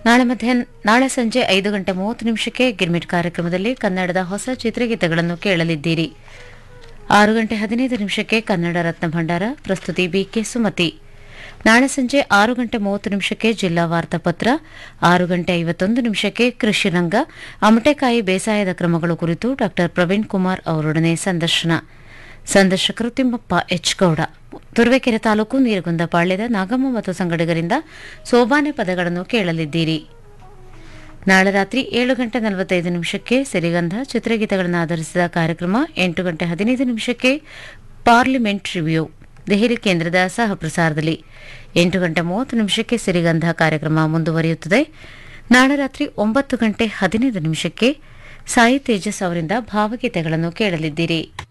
ನಾಳೆ ಮಧ್ಯಾಹ್ನ ನಾಳೆ ಸಂಜೆ ಐದು ಗಂಟೆ ಮೂವತ್ತು ನಿಮಿಷಕ್ಕೆ ಗಿರ್ಮಿಟ್ ಕಾರ್ಯಕ್ರಮದಲ್ಲಿ ಕನ್ನಡದ ಹೊಸ ಚಿತ್ರಗೀತೆಗಳನ್ನು ಕೇಳಲಿದ್ದೀರಿ ಆರು ಗಂಟೆ ಹದಿನೈದು ನಿಮಿಷಕ್ಕೆ ಕನ್ನಡ ರತ್ನ ಭಂಡಾರ ಪ್ರಸ್ತುತಿ ಬಿಕೆ ಸುಮತಿ ನಾಳೆ ಸಂಜೆ ಆರು ಗಂಟೆ ಮೂವತ್ತು ನಿಮಿಷಕ್ಕೆ ಜಿಲ್ಲಾ ವಾರ್ತಾಪತ್ರ ಆರು ಗಂಟೆ ಐವತ್ತೊಂದು ನಿಮಿಷಕ್ಕೆ ಕೃಷಿ ರಂಗ ಅಮಟೆಕಾಯಿ ಬೇಸಾಯದ ಕ್ರಮಗಳು ಕುರಿತು ಡಾ ಪ್ರವೀಣ್ ಕುಮಾರ್ ಅವರೊಡನೆ ಸಂದರ್ಶನ ಸಂದರ್ಶಕರು ತಿಮ್ಮಪ್ಪ ಎಚ್ ಗೌಡ ತುರುವೇಕೆರೆ ತಾಲೂಕು ನೀರಗುಂದ ಪಾಳ್ಯದ ನಾಗಮ್ಮ ಮತ್ತು ಸಂಗಡಿಗರಿಂದ ಸೋಬಾನೆ ಪದಗಳನ್ನು ಕೇಳಲಿದ್ದೀರಿ ನಾಳೆ ರಾತ್ರಿ ಏಳು ಗಂಟೆ ನಲವತ್ತೈದು ನಿಮಿಷಕ್ಕೆ ಸಿರಿಗಂಧ ಚಿತ್ರಗೀತೆಗಳನ್ನು ಆಧರಿಸಿದ ಕಾರ್ಯಕ್ರಮ ಎಂಟು ಗಂಟೆ ಹದಿನೈದು ನಿಮಿಷಕ್ಕೆ ಪಾರ್ಲಿಮೆಂಟ್ ರಿವ್ಯೂ ದೆಹಲಿ ಕೇಂದ್ರದ ಸಹ ಪ್ರಸಾರದಲ್ಲಿ ಎಂಟು ಗಂಟೆ ಮೂವತ್ತು ನಿಮಿಷಕ್ಕೆ ಸಿರಿಗಂಧ ಕಾರ್ಯಕ್ರಮ ಮುಂದುವರಿಯುತ್ತದೆ ನಾಳೆ ರಾತ್ರಿ ಒಂಬತ್ತು ಗಂಟೆ ಹದಿನೈದು ನಿಮಿಷಕ್ಕೆ ಸಾಯಿ ತೇಜಸ್ ಅವರಿಂದ ಭಾವಗೀತೆಗಳನ್ನು ಕೇಳಲಿದ್ದೀರಿ